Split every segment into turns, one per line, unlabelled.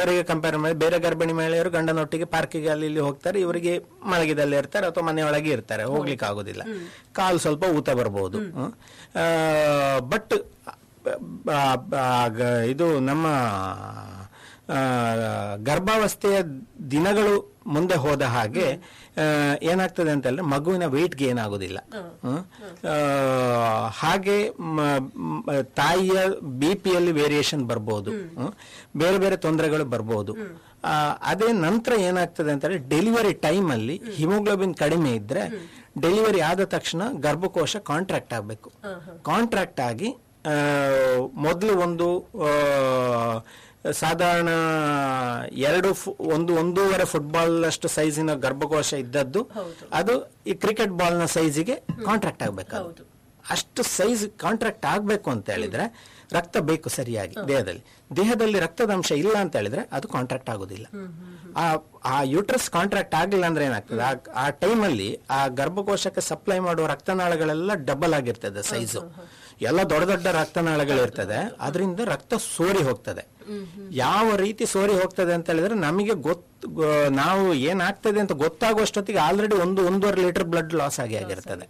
ಬೇರೆಯವರಿಗೆ ಕಂಪೇರ್ ಮಾಡಿ ಬೇರೆ ಗರ್ಭಿಣಿ ಮಹಿಳೆಯರು ಗಂಡನೊಟ್ಟಿಗೆ ಪಾರ್ಕಿಗೆ ಅಲ್ಲಿ ಇಲ್ಲಿ ಹೋಗ್ತಾರೆ ಇವರಿಗೆ ಮಲಗಿದಲ್ಲಿ ಇರ್ತಾರೆ ಅಥವಾ ಮನೆಯೊಳಗೆ ಇರ್ತಾರೆ ಹೋಗ್ಲಿಕ್ಕೆ ಆಗೋದಿಲ್ಲ ಕಾಲು ಸ್ವಲ್ಪ ಊತ ಬರ್ಬೋದು ಬಟ್ ಇದು ನಮ್ಮ ಆ, ಗರ್ಭಾವಸ್ಥೆಯ ದಿನಗಳು ಮುಂದೆ ಹೋದ ಹಾಗೆ ಆ, ಏನಾಗ್ತದೆ ಅಂತ ಹೇಳಿದ್ರೆ ಮಗುವಿನ ವೆಯ್ಟ್ ಗೇನ್ ಆಗೋದಿಲ್ಲ ಹ್ಮ್? ಆ, ಹಾಗೆ ಮ- ಮ- ತಾಯಿಯ ಬಿ ಪಿಯಲ್ಲಿ ವೇರಿಯೇಷನ್ ಬರ್ಬೋದು ಹ್ಮ್? ಬೇರೆ ಬೇರೆ ತೊಂದರೆಗಳು ಬರ್ಬೋದು ಆ, ಅದೇ ನಂತರ ಏನಾಗ್ತದೆ ಅಂತ ಹೇಳಿದ್ರೆ ಡೆಲಿವರಿ ಟೈಮ್ ಅಲ್ಲಿ ಹಿಮೋಗ್ಲೋಬಿನ್ ಕಡಿಮೆ ಇದ್ರೆ ಡೆಲಿವರಿ ಆದ ತಕ್ಷಣ ಗರ್ಭಕೋಶ ಕಾಂಟ್ರಾಕ್ಟ್ ಆಗಬೇಕು ಕಾಂಟ್ರಾಕ್ಟ್ ಆಗಿ ಮೊದಲು ಒಂದು ಆ, ಸಾಧಾರಣ ಎರಡು ಫು- ಒಂದು ಒಂದೂವರೆ ಫುಟ್ಬಾಲ್ ಅಷ್ಟು ಸೈಜಿನ ಗರ್ಭಕೋಶ ಇದ್ದದ್ದು ಅದು ಈ ಕ್ರಿಕೆಟ್ ಬಾಲ್ ನ ಸೈಜಿಗೆ ಕಾಂಟ್ರಾಕ್ಟ್ ಆಗಬೇಕು ಅಷ್ಟು ಸೈಜ್ ಕಾಂಟ್ರಾಕ್ಟ್ ಆಗಬೇಕು ಅಂತ ಹೇಳಿದ್ರೆ ರಕ್ತ ಬೇಕು ಸರಿಯಾಗಿ ದೇಹದಲ್ಲಿ ದೇಹದಲ್ಲಿ ರಕ್ತದ ಅಂಶ ಇಲ್ಲ ಅಂತ ಹೇಳಿದ್ರೆ ಅದು ಕಾಂಟ್ರಾಕ್ಟ್ ಆಗೋದಿಲ್ಲ ಆ ಆ ಯೂಟ್ರಸ್ ಕಾಂಟ್ರಾಕ್ಟ್ ಆಗಿಲ್ಲ ಅಂದ್ರೆ ಏನಾಗ್ತದೆ ಆ- ಆ ಟೈಮಲ್ಲಿ ಆ ಗರ್ಭಕೋಶಕ್ಕೆ ಸಪ್ಲೈ ಮಾಡುವ ರಕ್ತನಾಳಗಳೆಲ್ಲ ಡಬಲ್ ಆಗಿರ್ತದೆ ಸೈಜು ಎಲ್ಲ ದೊಡ್ಡ ದೊಡ್ಡ ರಕ್ತನಾಳಗಳಿರ್ತದೆ ಅದರಿಂದ ರಕ್ತ ಸೋರಿ ಹೋಗ್ತದೆ ಯಾವ ರೀತಿ ಸೋರಿ ಹೋಗ್ತದೆ ಅಂತ ಹೇಳಿದ್ರೆ ನಮಗೆ ಗೊತ್ತು ಗೊ- ನಾವು ಏನಾಗ್ತದೆ ಅಂತ ಗೊತ್ತಾಗುವಷ್ಟೊತ್ತಿಗೆ ಆಲ್ರೆಡಿ ಒಂದು ಒಂದೂವರೆ ಲೀಟರ್ ಬ್ಲಡ್ ಲಾಸ್ ಆಗಿ ಆಗಿರ್ತದೆ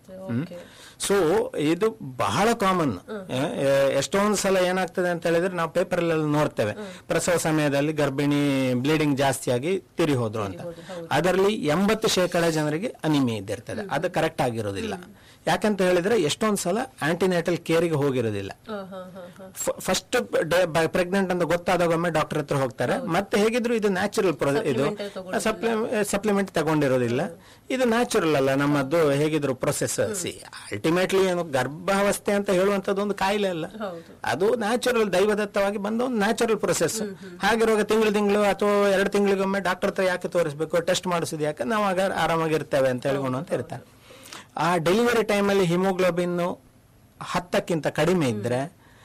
ಸೊ ಇದು ಬಹಳ ಕಾಮನ್ ಎಷ್ಟೊಂದು ಸಲ ಏನಾಗ್ತದೆ ಅಂತ ಹೇಳಿದ್ರೆ ನಾವು ಪೇಪರ್ ಅಲ್ಲಿ ನೋಡ್ತೇವೆ ಪ್ರಸವ ಸಮಯದಲ್ಲಿ ಗರ್ಭಿಣಿ ಬ್ಲೀಡಿಂಗ್ ಜಾಸ್ತಿಯಾಗಿ ತಿರಿ ಹೋದ್ರು ಅಂತ ಅದರಲ್ಲಿ ಎಂಬತ್ತು ಶೇಕಡ ಜನರಿಗೆ ಅನಿಮಿ ಇದ್ದಿರ್ತದೆ ಅದು ಕರೆಕ್ಟ್ ಆಗಿರೋದಿಲ್ಲ ಯಾಕಂತ ಹೇಳಿದ್ರೆ ಎಷ್ಟೊಂದು ಸಲ ಆಂಟಿನೇಟಲ್ ಕೇರಿಗೆ ಹೋಗಿರೋದಿಲ್ಲ ಫಸ್ಟ್ ಪ್ರೆಗ್ನೆಂಟ್ ಅಂತ ಗೊತ್ತಾದಾಗ ಒಮ್ಮೆ ಡಾಕ್ಟರ್ ಹತ್ರ ಹೋಗ್ತಾರೆ ಮತ್ತೆ ಹೇಗಿದ್ರು ಇದು ನ್ಯಾಚುರಲ್ ಇದು ಸಪ್ಲಿಮೆಂಟ್ ತಗೊಂಡಿರೋದಿಲ್ಲ ಇದು ನ್ಯಾಚುರಲ್ ಅಲ್ಲ ನಮ್ಮದು ಹೇಗಿದ್ರು ಪ್ರೊಸೆಸ್ ಸಿ ಅಲ್ಟಿಮೇಟ್ಲಿ ಏನು ಗರ್ಭಾವಸ್ಥೆ ಅಂತ ಹೇಳುವಂತದ್ದು ಒಂದು ಕಾಯಿಲೆ ಅಲ್ಲ ಅದು ನ್ಯಾಚುರಲ್ ದೈವದತ್ತವಾಗಿ ಬಂದ ಒಂದು ನ್ಯಾಚುರಲ್ ಪ್ರೊಸೆಸ್ ಹಾಗಿರುವಾಗ ತಿಂಗಳು ತಿಂಗಳು ಅಥವಾ ಎರಡು ತಿಂಗಳಿಗೊಮ್ಮೆ ಡಾಕ್ಟರ್ ಹತ್ರ ಯಾಕೆ ತೋರಿಸ್ಬೇಕು ಟೆಸ್ಟ್ ಮಾಡಿಸೋದು ಯಾಕೆ ನಾವು ಆಗ ಆರಾಮಾಗಿರ್ತೇವೆ ಅಂತ ಹೇಳ್ಕೊಂಡು ಅಂತ ಇರ್ತಾರೆ ಆ ಡೆಲಿವರಿ ಟೈಮಲ್ಲಿ ಹಿಮೋಗ್ಲೋಬಿನ್ ಹತ್ತಕ್ಕಿಂತ ಕಡಿಮೆ ಇದ್ರೆ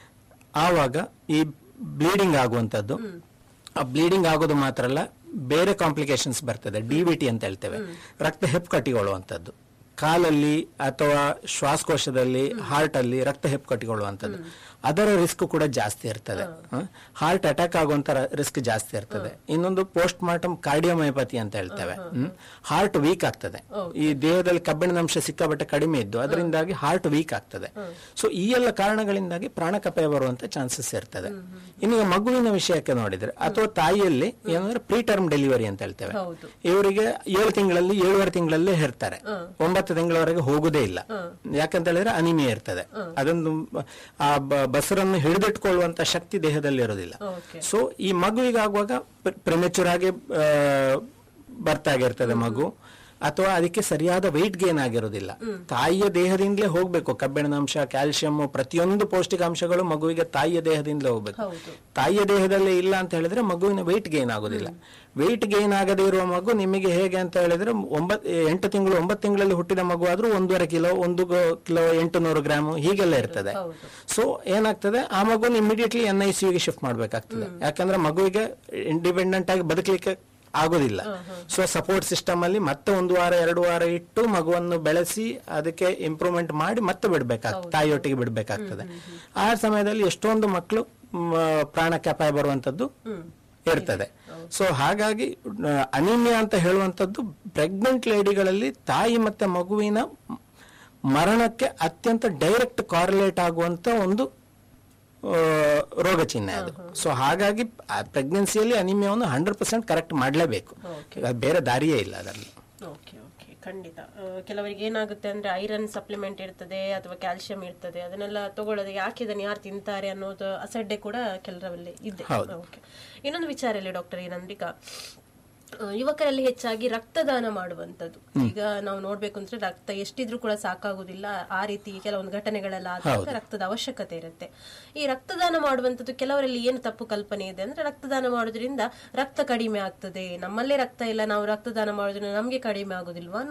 ಆವಾಗ ಈ ಬ್ಲೀಡಿಂಗ್ ಆಗುವಂಥದ್ದು ಆ ಬ್ಲೀಡಿಂಗ್ ಆಗೋದು ಮಾತ್ರ ಅಲ್ಲ ಬೇರೆ ಕಾಂಪ್ಲಿಕೇಶನ್ಸ್ ಬರ್ತದೆ ಡಿ ವಿ ಟಿ ಅಂತ ಹೇಳ್ತೇವೆ ರಕ್ತ ಹೆಪ್ಪುಕಟ್ಟಿಕೊಳ್ಳುವಂಥದ್ದು ಕಾಲಲ್ಲಿ ಅಥವಾ ಶ್ವಾಸಕೋಶದಲ್ಲಿ ಹಾರ್ಟ್ ಅಲ್ಲಿ ರಕ್ತ ಹೆಪ್ಪುಕಟ್ಟಿಕೊಳ್ಳುವಂಥದ್ದು ಅದರ ರಿಸ್ಕ್ ಕೂಡ ಜಾಸ್ತಿ ಇರ್ತದೆ ಹಾರ್ಟ್ ಅಟ್ಯಾಕ್ ಆಗುವಂತ ರಿಸ್ಕ್ ಜಾಸ್ತಿ ಇರ್ತದೆ ಇನ್ನೊಂದು ಪೋಸ್ಟ್ ಮಾರ್ಟಮ್ ಕಾರ್ಡಿಯೋಮಯೋಪತಿ ಅಂತ ಹೇಳ್ತೇವೆ ಹಾರ್ಟ್ ವೀಕ್ ಆಗ್ತದೆ ಈ ದೇಹದಲ್ಲಿ ಕಬ್ಬಿಣದ ಅಂಶ ಸಿಕ್ಕಾಪಟ್ಟೆ ಕಡಿಮೆ ಇದ್ದು ಅದರಿಂದಾಗಿ ಹಾರ್ಟ್ ವೀಕ್ ಆಗ್ತದೆ ಸೊ ಈ ಎಲ್ಲ ಕಾರಣಗಳಿಂದಾಗಿ ಪ್ರಾಣಕಪಾಯ ಬರುವಂತ ಚಾನ್ಸಸ್ ಇರ್ತದೆ ಇನ್ನು ಮಗುವಿನ ವಿಷಯಕ್ಕೆ ನೋಡಿದ್ರೆ ಅಥವಾ ತಾಯಿಯಲ್ಲಿ ಏನಂದ್ರೆ ಪ್ರೀ ಟರ್ಮ್ ಡೆಲಿವರಿ ಅಂತ ಹೇಳ್ತೇವೆ ಇವರಿಗೆ ಏಳು ತಿಂಗಳಲ್ಲಿ ಏಳುವರೆ ತಿಂಗಳಲ್ಲೇ ಹೆರ್ತಾರೆ ಒಂಬತ್ತು ತಿಂಗಳವರೆಗೆ ಹೋಗುದೇ ಇಲ್ಲ ಯಾಕಂತ ಹೇಳಿದ್ರೆ ಅನಿಮಿಯ ಇರ್ತದೆ ಅದೊಂದು ಆ ಬ- ಬಸರನ್ನು ಹಿಡಿದಿಟ್ಕೊಳ್ಳುವಂತ ಶಕ್ತಿ ದೇಹದಲ್ಲಿ ಇರೋದಿಲ್ಲ ಸೊ ಈ ಮಗುವಿಗಾಗುವಾಗ ಪ್ರೆಮೆಚೂರ್ ಆಗಿ ಆ, ಬರ್ತಾಗಿರ್ತದೆ ಮಗು ಅಥವಾ ಅದಕ್ಕೆ ಸರಿಯಾದ weight ಗೇನ್ ಆಗಿರೋದಿಲ್ಲ ತಾಯಿಯ ದೇಹದಿಂದಲೇ ಹೋಗ್ಬೇಕು ಕಬ್ಬಿಣದ ಅಂಶ ಕ್ಯಾಲ್ಸಿಯಂ ಪ್ರತಿಯೊಂದು ಪೌಷ್ಟಿಕಾಂಶಗಳು ಮಗುವಿಗೆ ತಾಯಿಯ ದೇಹದಿಂದಲೇ ಹೋಗ್ಬೇಕು ತಾಯಿಯ ದೇಹದಲ್ಲಿ ಇಲ್ಲ ಅಂತ ಹೇಳಿದ್ರೆ ಮಗುವಿನ weight ಗೇನ್ ಆಗೋದಿಲ್ಲ weight ಗೇನ್ ಆಗದೇ ಇರುವ ಮಗು ನಿಮಗೆ ಹೇಗೆ ಅಂತ ಹೇಳಿದ್ರೆ ಒಂಬತ್ ಎಂಟು ತಿಂಗಳು ಒಂಬತ್ತು ತಿಂಗಳಲ್ಲಿ ಹುಟ್ಟಿದ ಮಗು ಆದ್ರೂ ಒಂದೂವರೆ ಕಿಲೋ ಒಂದು ಗೋ- ಕಿಲೋ ಎಂಟು ನೂರು ಗ್ರಾಮ್ ಹೀಗೆಲ್ಲ ಇರ್ತದೆ ಸೊ ಏನಾಗ್ತದೆ ಆ ಮಗುನ ಇಮಿಡಿಯೇಟ್ಲಿ ಎನ್ ಐ ಗೆ ಶಿಫ್ಟ್ ಮಾಡ್ಬೇಕಾಗ್ತದೆ ಯಾಕಂದ್ರೆ ಮಗುವಿಗೆ ಇಂಡಿಪೆಂಡೆಂಟ್ ಆಗಿ ಬದುಕಲಿಕ್ಕೆ ಆಗೋದಿಲ್ಲ ಸೊ ಸಪೋರ್ಟ್ ಸಿಸ್ಟಮ್ ಅಲ್ಲಿ ಮತ್ತೆ ಒಂದು ವಾರ ಎರಡು ವಾರ ಇಟ್ಟು ಮಗುವನ್ನು ಬೆಳೆಸಿ ಅದಕ್ಕೆ ಇಂಪ್ರೂವ್ಮೆಂಟ್ ಮಾಡಿ ಮತ್ತೆ ಬಿಡ್ಬೇಕಾಗ್ತದೆ ತಾಯಿಯೊಟ್ಟಿಗೆ ಬಿಡ್ಬೇಕಾಗ್ತದೆ ಆ ಸಮಯದಲ್ಲಿ ಎಷ್ಟೊಂದು ಮಕ್ಕಳು ಪ್ರಾಣಕ್ಕೆ ಅಪಾಯ ಬರುವಂತದ್ದು ಇರ್ತದೆ ಸೊ ಹಾಗಾಗಿ ಅನಿಮಿಯಾ ಅಂತ ಹೇಳುವಂತದ್ದು ಪ್ರೆಗ್ನೆಂಟ್ ಲೇಡಿಗಳಲ್ಲಿ ತಾಯಿ ಮತ್ತೆ ಮಗುವಿನ ಮರಣಕ್ಕೆ ಅತ್ಯಂತ ಡೈರೆಕ್ಟ್ ಕಾರ್ಲೇಟ್ ಆಗುವಂತ ಒಂದು ಆ, ರೋಗ ಚಿಹ್ನೆ ಅದು ಸೊ ಹಾಗಾಗಿ ಪ್ರೆಗ್ನೆನ್ಸಿಯಲ್ಲಿ ಅನಿಮಿಯಾವನ್ನು ಹಂಡ್ರೆಡ್ ಪರ್ಸೆಂಟ್ ಕರೆಕ್ಟ್ ಮಾಡಲೇಬೇಕು ಬೇರೆ ದಾರಿಯೇ ಇಲ್ಲ ಅದರಲ್ಲಿ
ಓಕೆ ಓಕೆ ಖಂಡಿತ ಆ, ಕೆಲವರಿಗೆ ಏನಾಗುತ್ತೆ ಅಂದ್ರೆ ಐರನ್ ಸಪ್ಲಿಮೆಂಟ್ ಇರ್ತದೆ ಅಥವಾ ಕ್ಯಾಲ್ಸಿಯಂ ಇರ್ತದೆ ಅದನ್ನೆಲ್ಲ ತಗೊಳ್ಳೋದು ಯಾಕೆ ಇದನ್ನು ಯಾರು ತಿಂತಾರೆ ಅನ್ನೋದು ಅಸಡ್ಡೆ ಕೂಡ ಕೆಲವರಲ್ಲಿ ಇದೆ ಓಕೆ ಇನ್ನೊಂದು ವಿಚಾರ ಇಲ್ಲಿ ಡಾಕ್ಟರ್ ಏನಂದ್ರೆ ಈಗ ಆ, ಯುವಕರಲ್ಲಿ ಹೆಚ್ಚಾಗಿ ರಕ್ತದಾನ ಮಾಡುವಂತದ್ದು ಈಗ ನಾವು ನೋಡ್ಬೇಕು ಅಂದ್ರೆ ರಕ್ತ ಎಷ್ಟಿದ್ರೂ ಕೂಡ ಸಾಕಾಗುದಿಲ್ಲ ಆ ರೀತಿ ಕೆಲವೊಂದು ಘಟನೆಗಳೆಲ್ಲ ಆದಾಗ ರಕ್ತದ ಅವಶ್ಯಕತೆ ಇರುತ್ತೆ ಈ ರಕ್ತದಾನ ಮಾಡುವಂತದ್ದು ಕೆಲವರಲ್ಲಿ ಏನು ತಪ್ಪು ಕಲ್ಪನೆ ಇದೆ ಅಂದ್ರೆ ರಕ್ತದಾನ ಮಾಡೋದ್ರಿಂದ ರಕ್ತ ಕಡಿಮೆ ಆಗ್ತದೆ ನಮ್ಮಲ್ಲೇ ರಕ್ತ ಇಲ್ಲ ನಾವು ರಕ್ತದಾನ ಮಾಡೋದ್ರಿಂದ ನಮ್ಗೆ ಕಡಿಮೆ ಆಗುದಿಲ್ವಾ ಅನ್ನೋ